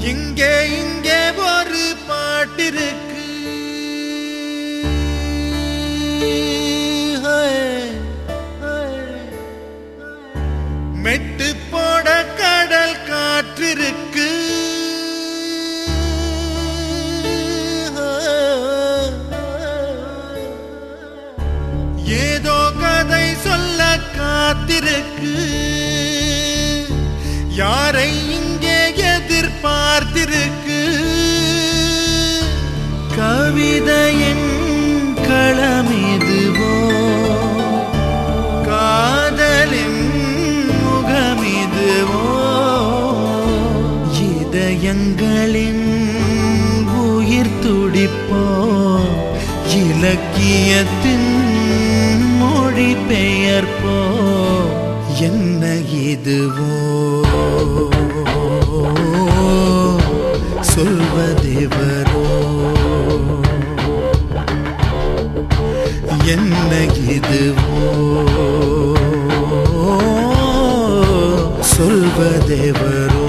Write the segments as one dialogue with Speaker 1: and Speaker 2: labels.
Speaker 1: இங்கே இங்கே ஒரு பாட்டிருக்கு மெட்டு போட கடல் காற்றிருக்கு ஏதோ கதை சொல்ல காத்திருக்கு யாரை இங்கே எதிர்பார்த்திருக்கு கவிதையின் களமிதுவோ காதலின் முகமிதுவோ இதயங்களின் உயிர் துடிப்போ இலக்கியத்தின் மொழி பெயர்ப்போ என்ன இதுவோ சொல்வதேவரோ என்ன இதுவோ சொல்வதேவரோ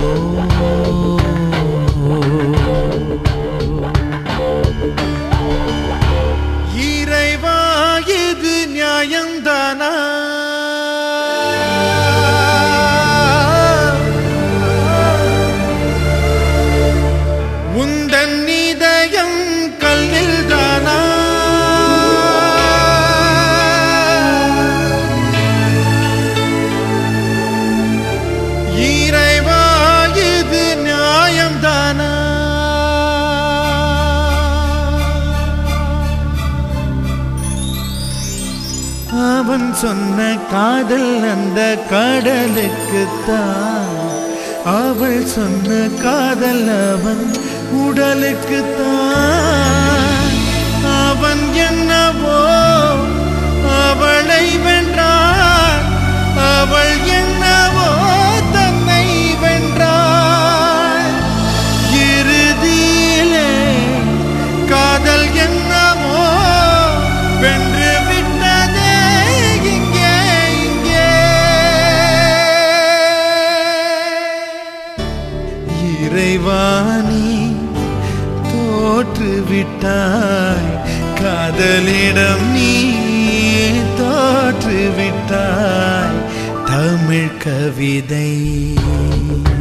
Speaker 1: இறைவா இது நியாயம்தானா உந்தன் இதயம் கல்லில் தானா இறைவா இது நியாயம்தானா அவன் சொன்ன காதல் அந்த கடலுக்குத்தான் அவள் சொன்ன காதல் அவன் உடலுக்குத்தான் அவன் என்னவோ அவளை வென்றான் அவள் என்னவோ தன்னை வென்றாள் இறுதியிலே காதல் என்னவோ வென்று விட்டதே இங்கே இங்கே இறைவாணி தோற்று விட்டாய் காதலிடம் நீ தோற்று விட்டாய் தமிழ் கவிதை